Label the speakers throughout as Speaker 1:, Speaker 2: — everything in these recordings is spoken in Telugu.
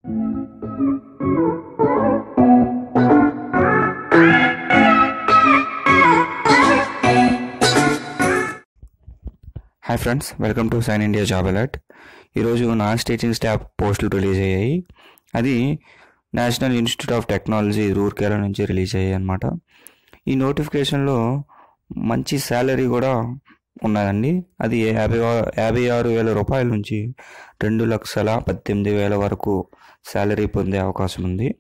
Speaker 1: hi friends welcome to sign India job alert ఈరోజు నాన్ టీచింగ్ స్టాఫ్ పోస్టులు రిలీజ్ అయ్యాయి అది National Institute of Technology Rourkela నుంచి రిలీజ్ అయ్యాయి అనమాట ఈ నోటిఫికేషన్లో మంచి శాలరీ కూడా ఉన్నదండి అది యాభై ఆ- యాభై ఆరు వేల రూపాయల నుంచి రెండు లక్షల పద్దెనిమిది వేల వరకు శాలరీ పొందే అవకాశం ఉంది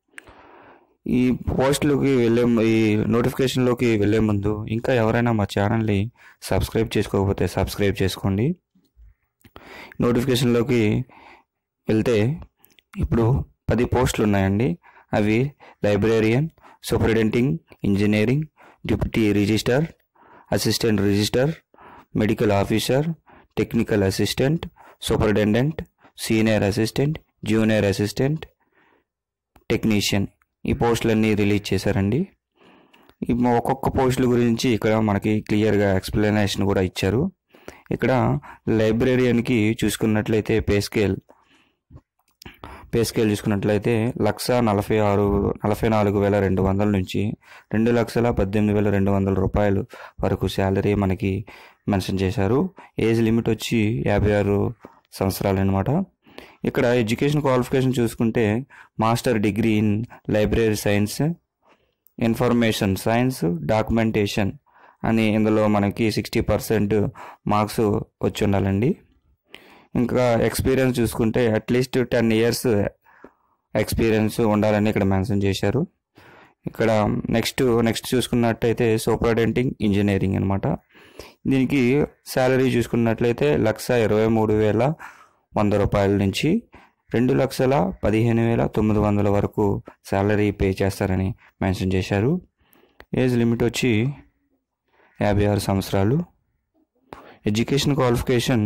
Speaker 1: ఈ పోస్టులకి వెళ్ళే ఈ నోటిఫికేషన్లోకి వెళ్ళే ముందు ఇంకా ఎవరైనా మా ఛానల్ని సబ్స్క్రైబ్ చేసుకోకపోతే సబ్స్క్రైబ్ చేసుకోండి నోటిఫికేషన్లోకి వెళ్తే ఇప్పుడు పది పోస్టులు ఉన్నాయండి అవి librarian superintending engineering deputy register assistant register medical officer technical assistant superintendent senior assistant junior assistant technician ఈ పోస్టులన్నీ రిలీజ్ చేశారండి ఈ మొ- ఒక్కొక్క పోస్టుల గురించి ఇక్కడ మనకి క్లియర్గా ఎక్స్ప్లెనేషన్ కూడా ఇచ్చారు ఇక్కడ లైబ్రేరియన్కి చూసుకున్నట్లయితే పే స్కేల్ పే స్కేల్ చూసుకున్నట్లయితే లక్ష నలభై ఆరు నలభై నాలుగు వేల రెండు వందల నుంచి రెండు లక్షల పద్దెనిమిది వేల రెండు వందల రూపాయలు వరకు శాలరీ మనకి మెన్షన్ చేశారు ఏజ్ లిమిట్ వచ్చి యాభై ఆరు సంవత్సరాలు అనమాట ఇక్కడ ఎడ్యుకేషన్ క్వాలిఫికేషన్ చూసుకుంటే master degree in library science information science documentation అని ఇందులో మనకి సిక్స్టీ పర్సెంట్ మార్క్స్ వచ్చి ఉండాలండి ఇంకా ఎక్స్పీరియన్స్ చూసుకుంటే అట్లీస్ట్ టెన్ ఇయర్స్ ఎక్స్పీరియన్స్ ఉండాలని ఇక్కడ మెన్షన్ చేశారు ఇక్కడ నెక్స్ట్ నెక్స్ట్ చూసుకున్నట్టయితే సూపరింటెండింగ్ ఇంజనీరింగ్ అనమాట దీనికి శాలరీ చూసుకున్నట్లయితే లక్ష ఇరవై మూడు వేల వంద రూపాయల నుంచి రెండు లక్షల పదిహేను వేల తొమ్మిది వందల వరకు శాలరీ పే చేస్తారని మెన్షన్ చేశారు ఏజ్ లిమిట్ వచ్చి యాభై ఆరు సంవత్సరాలు education qualification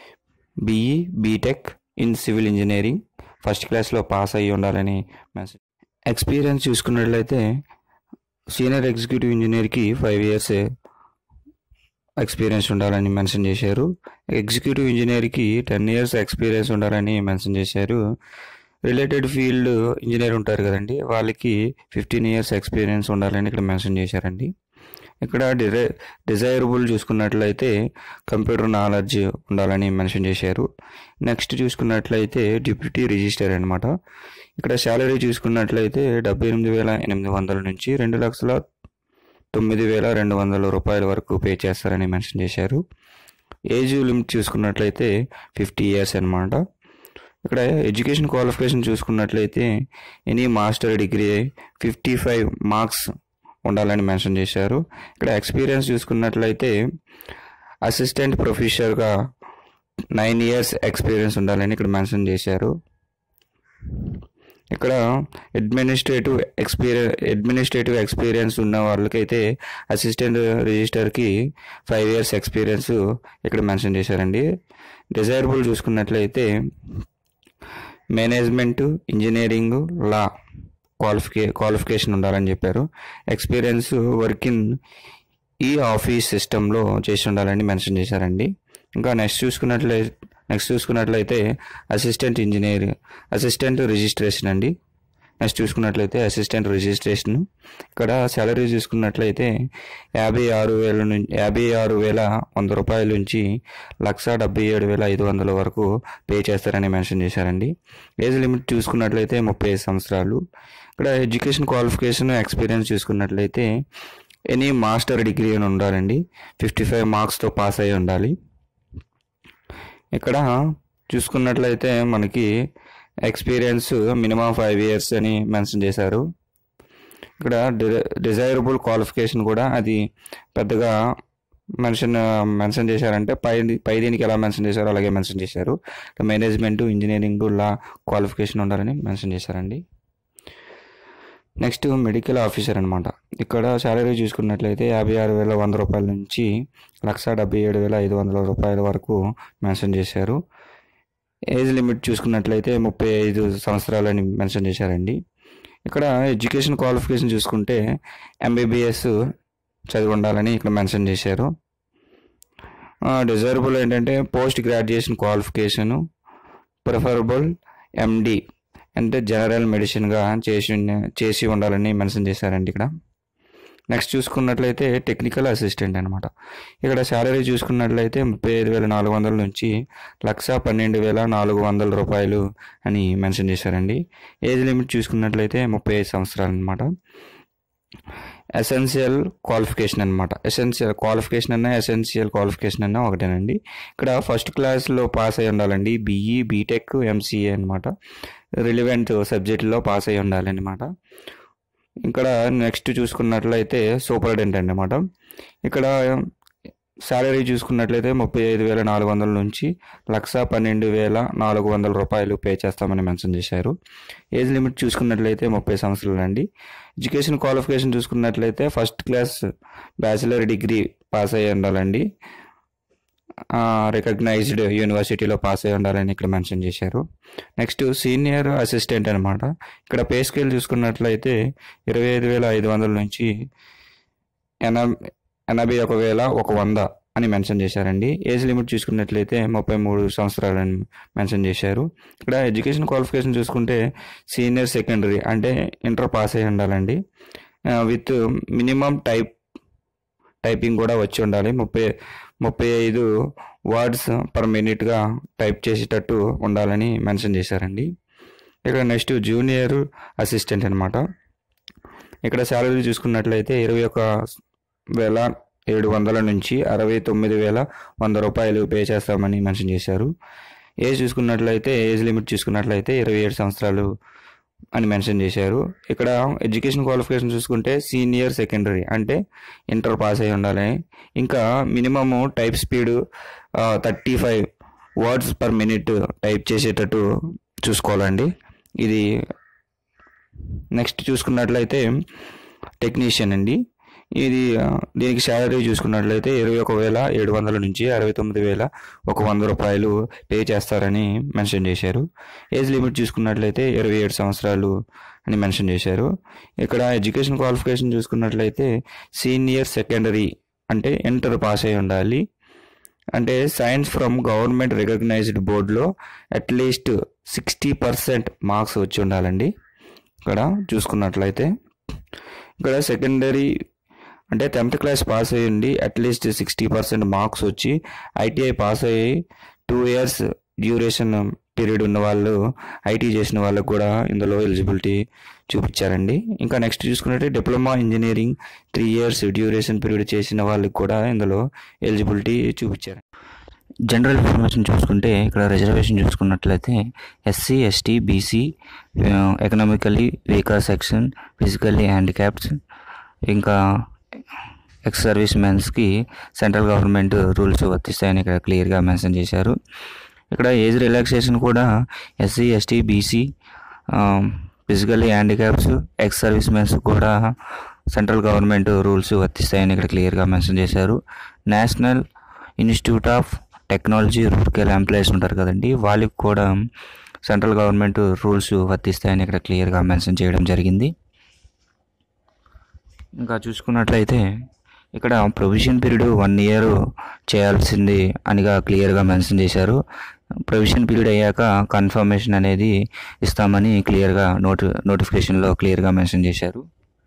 Speaker 1: BE BTech in civil engineering first క్లాస్లో పాస్ అయ్యి ఉండాలని మెన్షన్ ఎక్స్పీరియన్స్ చూసుకున్నట్లయితే సీనియర్ ఎగ్జిక్యూటివ్ ఇంజనీర్కి ఫైవ్ ఇయర్స్ ఎక్స్పీరియన్స్ ఉండాలని మెన్షన్ చేశారు ఎగ్జిక్యూటివ్ ఇంజనీర్కి టెన్ ఇయర్స్ ఎక్స్పీరియన్స్ ఉండాలని మెన్షన్ చేశారు రిలేటెడ్ ఫీల్డ్ ఇంజనీర్ ఉంటారు కదండి వాళ్ళకి ఫిఫ్టీన్ ఇయర్స్ ఎక్స్పీరియన్స్ ఉండాలని ఇక్కడ మెన్షన్ చేశారండి ఇక్కడ డిజై డిజైరబుల్ చూసుకున్నట్లయితే కంప్యూటర్ నాలెడ్జ్ ఉండాలని మెన్షన్ చేశారు నెక్స్ట్ చూసుకున్నట్లయితే డిప్యూటీ రిజిస్టర్ అనమాట ఇక్కడ శాలరీ చూసుకున్నట్లయితే డెబ్బై ఎనిమిది వేల ఎనిమిది వందల నుంచి రెండు లక్షల తొమ్మిది వేల రెండు వందల రూపాయల వరకు పే చేస్తారని మెన్షన్ చేశారు ఏజ్ లిమిట్ చూసుకున్నట్లయితే ఫిఫ్టీ ఇయర్స్ అనమాట ఇక్కడ ఎడ్యుకేషన్ క్వాలిఫికేషన్ చూసుకున్నట్లయితే any master degree fifty five marks ఉండాలని మెన్షన్ చేశారు ఇక్కడ ఎక్స్పీరియన్స్ చూసుకున్నట్లయితే అసిస్టెంట్ ప్రొఫెసర్గా నైన్ ఇయర్స్ ఎక్స్పీరియన్స్ ఉండాలని ఇక్కడ మెన్షన్ చేశారు ఇక్కడ అడ్మినిస్ట్రేటివ్ ఎక్స్పీరియన్స్ అడ్మినిస్ట్రేటివ్ ఎక్స్పీరియన్స్ ఉన్న వాళ్ళకైతే అసిస్టెంట్ రిజిస్టర్కి ఫైవ్ ఇయర్స్ ఎక్స్పీరియన్స్ ఇక్కడ మెన్షన్ చేశారండి డిజైరబుల్ చూసుకున్నట్లయితే మేనేజ్మెంట్ ఇంజనీరింగ్ లా క్వాలిఫికే క్వాలిఫికేషన్ ఉండాలని చెప్పారు ఎక్స్పీరియన్స్ వర్క్ ఇన్ ఈ ఆఫీస్ సిస్టంలో చేసి ఉండాలని మెన్షన్ చేశారండి ఇంకా నెక్స్ట్ చూసుకున్నట్లయితే నెక్స్ట్ చూసుకున్నట్లయితే అసిస్టెంట్ ఇంజనీర్ అసిస్టెంట్ రిజిస్ట్రేషన్ అండి నెక్స్ట్ చూసుకున్నట్లయితే అసిస్టెంట్ రిజిస్ట్రేషన్ ఇక్కడ శాలరీ చూసుకున్నట్లయితే యాభై ఆరు వేల నుంచి యాభై ఆరు వేల వంద రూపాయల నుంచి లక్ష డెబ్బై ఏడు వేల ఐదు వందల వరకు పే చేస్తారని మెన్షన్ చేశారండి ఏజ్ లిమిట్ చూసుకున్నట్లయితే ముప్పై ఐదు సంవత్సరాలు ఇక్కడ ఎడ్యుకేషన్ క్వాలిఫికేషన్ ఎక్స్పీరియన్స్ చూసుకున్నట్లయితే ఎనీ మాస్టర్ డిగ్రీ అని ఉండాలండి ఫిఫ్టీ ఫైవ్ మార్క్స్తో పాస్ అయి ఉండాలి ఇక్కడ చూసుకున్నట్లయితే మనకి ఎక్స్పీరియన్స్ మినిమం ఫైవ్ ఇయర్స్ అని మెన్షన్ చేశారు ఇక్కడ డిజైరబుల్ క్వాలిఫికేషన్ కూడా అది పెద్దగా మెన్షన్ మెన్షన్ చేశారంటే పై పై దీనికి ఎలా మెన్షన్ చేశారో అలాగే మెన్షన్ చేశారు మేనేజ్మెంట్ ఇంజనీరింగ్ లా క్వాలిఫికేషన్ ఉండాలని మెన్షన్ చేశారండి నెక్స్ట్ మెడికల్ ఆఫీసర్ అనమాట ఇక్కడ శాలరీ చూసుకున్నట్లయితే యాభై ఆరు వేల వంద రూపాయల నుంచి లక్ష డెబ్బై ఏడు వేల ఐదు వందల రూపాయల వరకు మెన్షన్ చేశారు ఏజ్ లిమిట్ చూసుకున్నట్లయితే ముప్పై ఐదు సంవత్సరాలని మెన్షన్ చేశారండి ఇక్కడ ఎడ్యుకేషన్ క్వాలిఫికేషన్ చూసుకుంటే ఎంబీబీఎస్ చదివి ఉండాలని ఇక్కడ మెన్షన్ చేశారు డిజైరబుల్ ఏంటంటే post graduation qualification preferable MD అంటే జనరల్ మెడిసిన్గా చేసి చేసి ఉండాలని మెన్షన్ చేశారండి ఇక్కడ నెక్స్ట్ చూసుకున్నట్లయితే టెక్నికల్ అసిస్టెంట్ అనమాట ఇక్కడ శాలరీ చూసుకున్నట్లయితే ముప్పై ఐదు వేల నాలుగు వందల నుంచి లక్ష పన్నెండు వేల నాలుగు వందల రూపాయలు అని మెన్షన్ చేశారండి ఏజ్ లిమిట్ చూసుకున్నట్లయితే ముప్పై ఐదు సంవత్సరాలు అనమాట ఎసెన్షియల్ క్వాలిఫికేషన్ అనమాట ఎసెన్షియల్ క్వాలిఫికేషన్ అన్న ఎసెన్షియల్ క్వాలిఫికేషన్ అన్న ఒకటేనండి ఇక్కడ ఫస్ట్ క్లాస్లో పాస్ అయి ఉండాలండి బీఈ బీటెక్ ఎంసీఏ అనమాట రిలివెంట్ సబ్జెక్టులో పాస్ అయి ఉండాలన్నమాట ఇక్కడ నెక్స్ట్ చూసుకున్నట్లయితే సూపరింటెండెంట్ అనమాట ఇక్కడ శాలరీ చూసుకున్నట్లయితే ముప్పై ఐదు వేల నాలుగు వందల నుంచి లక్ష పన్నెండు వేల నాలుగు వందల రూపాయలు పే చేస్తామని మెన్షన్ చేశారు ఏజ్ లిమిట్ చూసుకున్నట్లయితే ముప్పై సంవత్సరాలు అండి ఎడ్యుకేషన్ క్వాలిఫికేషన్ చూసుకున్నట్లయితే first class bachelor degree pass అయ్యి ఉండాలండి రికగ్నైజ్డ్ యూనివర్సిటీలో పాస్ అయ్యి ఉండాలని ఇక్కడ మెన్షన్ చేశారు నెక్స్ట్ సీనియర్ అసిస్టెంట్ అనమాట ఇక్కడ పే స్కేల్ చూసుకున్నట్లయితే ఇరవై ఐదు వేల ఐదు వందల నుంచి ఎనభై ఎనభై ఒక వేల ఒక వంద అని మెన్షన్ చేశారండి ఏజ్ లిమిట్ చూసుకున్నట్లయితే ముప్పై మూడు సంవత్సరాలని మెన్షన్ చేశారు ఇక్కడ ఎడ్యుకేషన్ క్వాలిఫికేషన్ చూసుకుంటే సీనియర్ సెకండరీ అంటే ఇంటర్ పాస్ అయి ఉండాలండి విత్ మినిమం టైప్ టైపింగ్ కూడా వచ్చి ఉండాలి ముప్పై ముప్పై ఐదు వర్డ్స్ పర్ మినిట్గా టైప్ చేసేటట్టు ఉండాలని మెన్షన్ చేశారండి ఇక్కడ నెక్స్ట్ జూనియర్ అసిస్టెంట్ అనమాట ఇక్కడ శాలరీ చూసుకున్నట్లయితే ఇరవై ఒక వేల ఏడు వందల నుంచి అరవై తొమ్మిది వేల వంద రూపాయలు పే చేస్తామని మెన్షన్ చేశారు ఏజ్ చూసుకున్నట్లయితే ఏజ్ లిమిట్ చూసుకున్నట్లయితే ఇరవై ఏడు సంవత్సరాలు అని మెన్షన్ చేశారు ఇక్కడ ఎడ్యుకేషన్ క్వాలిఫికేషన్ చూసుకుంటే సీనియర్ సెకండరీ అంటే ఇంటర్ పాస్ అయి ఉండాలి ఇంకా minimum type speed thirty five words per minute type చేసేటట్టు చూసుకోవాలండి ఇది నెక్స్ట్ చూసుకున్నట్లయితే టెక్నీషియన్ అండి ఇది ఆ, దీనికి శాలరీ చూసుకున్నట్లయితే ఇరవై ఒక వేల ఏడు వందల నుంచి అరవై తొమ్మిది వేల ఒక వంద రూపాయలు పే చేస్తారని మెన్షన్ చేశారు ఏజ్ లిమిట్ చూసుకున్నట్లయితే ఇరవై ఏడు సంవత్సరాలు అని మెన్షన్ చేశారు ఇక్కడ ఎడ్యుకేషన్ క్వాలిఫికేషన్ చూసుకున్నట్లయితే సీనియర్ సెకండరీ అంటే ఇంటర్ పాస్ అయి ఉండాలి అంటే సైన్స్ ఫ్రమ్ గవర్నమెంట్ రికగ్నైజ్డ్ బోర్డులో అట్లీస్ట్ సిక్స్టీ పర్సెంట్ మార్క్స్ వచ్చి ఉండాలండి ఇక్కడ చూసుకున్నట్లయితే ఇక్కడ సెకండరీ అంటే టెన్త్ క్లాస్ పాస్ అయ్యండి అట్లీస్ట్ సిక్స్టీ పర్సెంట్ మార్క్స్ వచ్చి ఐటీఐ పాస్ అయ్యి టూ ఇయర్స్ డ్యూరేషన్ పీరియడ్ ఉన్న వాళ్ళు ఐటీ చేసిన వాళ్ళకు కూడా ఇందులో ఎలిజిబిలిటీ చూపించారండి ఇంకా నెక్స్ట్ చూసుకున్నట్టే diploma engineering three years duration period చేసిన వాళ్ళకి కూడా ఇందులో ఎలిజిబిలిటీ చూపించారు జనరల్ ఇన్ఫర్మేషన్ చూసుకుంటే ఇక్కడ రిజర్వేషన్ చూసుకున్నట్లయితే SC ST BC economically weaker section physically handicaps ఇంకా ఎక్స్ సర్వీస్ మెన్స్కి సెంట్రల్ గవర్నమెంట్ రూల్స్ వర్తిస్తాయని ఇక్కడ క్లియర్గా మెన్షన్ చేశారు ఇక్కడ ఏజ్ రిలాక్సేషన్ కూడా SC ST BC physically handicaps ex service mens కూడా సెంట్రల్ గవర్నమెంట్ రూల్స్ వర్తిస్తాయని ఇక్కడ క్లియర్గా మెన్షన్ చేశారు National Institute of Technology Rourkela employees ఉంటారు కదండి వాళ్ళకి కూడా సెంట్రల్ గవర్నమెంట్ రూల్స్ వర్తిస్తాయని ఇక్కడ క్లియర్గా మెన్షన్ చేయడం జరిగింది ఇంకా చూసుకున్నట్లయితే ఇక్కడ ప్రొవిజన్ పీరియడ్ వన్ ఇయర్ చేయాల్సింది అనిగా క్లియర్గా మెన్షన్ చేశారు ప్రొవిజన్ పీరియడ్ అయ్యాక కన్ఫర్మేషన్ అనేది ఇస్తామని క్లియర్గా నోటి నోటిఫికేషన్లో క్లియర్గా మెన్షన్ చేశారు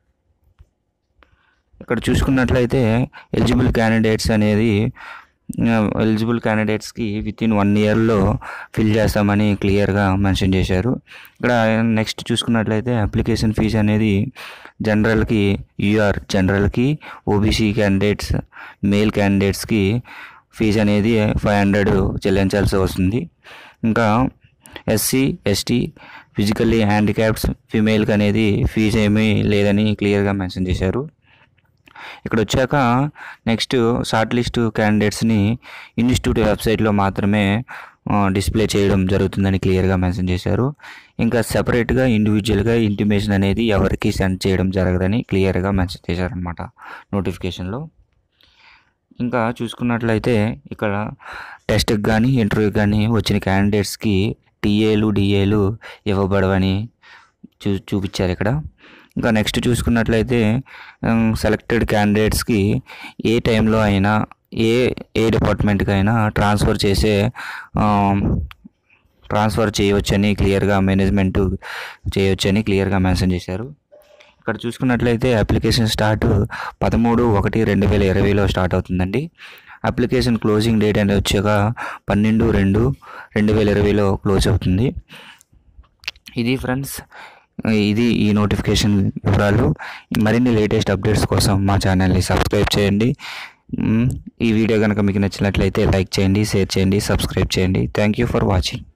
Speaker 1: ఇక్కడ చూసుకున్నట్లయితే ఎలిజిబుల్ క్యాండిడేట్స్ అనేది ఎలిజిబుల్ క్యాండిడేట్స్కి విత్ ఇన్ వన్ ఇయర్లో ఫిల్ చేస్తామని క్లియర్గా మెన్షన్ చేశారు ఇక్కడ నెక్స్ట్ చూసుకున్నట్లయితే అప్లికేషన్ ఫీజు అనేది జనరల్కి యూఆర్ జనరల్కి ఓబీసీ క్యాండిడేట్స్ మేల్ క్యాండిడేట్స్కి ఫీజు అనేది ఫైవ్ హండ్రెడ్ చెల్లించాల్సి వస్తుంది ఇంకా ఎస్సీ ఎస్టీ ఫిజికల్లీ హ్యాండిక్యాప్స్ ఫీమేల్కి అనేది ఫీజు ఏమీ లేదని క్లియర్గా మెన్షన్ చేశారు ఇక్కడ వచ్చాక నెక్స్ట్ షార్ట్ లిస్ట్ క్యాండిడేట్స్ని ఇన్స్టిట్యూట్ వెబ్సైట్లో మాత్రమే డిస్ప్లే చేయడం జరుగుతుందని క్లియర్గా మెన్షన్ చేశారు ఇంకా సెపరేట్గా ఇండివిజువల్గా ఇంటిమేషన్ అనేది ఎవరికి సెండ్ చేయడం జరగదని క్లియర్గా మెన్షన్ చేశారనమాట నోటిఫికేషన్లో ఇంకా చూసుకున్నట్లయితే ఇక్కడ టెస్ట్కి కానీ ఇంటర్వ్యూకి కానీ వచ్చిన క్యాండిడేట్స్కి టీఏలు డిఏలు ఇవ్వబడవని చూ చూపించారు ఇక్కడ ఇంకా నెక్స్ట్ చూసుకున్నట్లయితే సెలెక్టెడ్ క్యాండిడేట్స్కి ఏ టైంలో అయినా ఏ ఏ డిపార్ట్మెంట్కి అయినా ట్రాన్స్ఫర్ చేసే ట్రాన్స్ఫర్ చేయవచ్చని క్లియర్గా మేనేజ్మెంట్ చేయవచ్చని క్లియర్గా మెన్షన్ చేశారు ఇక్కడ చూసుకున్నట్లయితే అప్లికేషన్ స్టార్ట్ పదమూడు ఒకటి రెండు వేల ఇరవైలో స్టార్ట్ అవుతుందండి అప్లికేషన్ క్లోజింగ్ డేట్ అనేది వచ్చాక పన్నెండు రెండు రెండు వేల ఇరవైలో క్లోజ్ అవుతుంది ఇది ఫ్రెండ్స్ ఇది ఈ నోటిఫికేషన్ వివరాలు మరిన్ని లేటెస్ట్ అప్డేట్స్ కోసం మా ఛానల్ని సబ్స్క్రైబ్ చేయండి మ్, ఈ వీడియో కనుక మీకు నచ్చినట్లయితే లైక్ చేయండి షేర్ చేయండి సబ్స్క్రైబ్ చేయండి థ్యాంక్ యూ ఫర్ వాచింగ్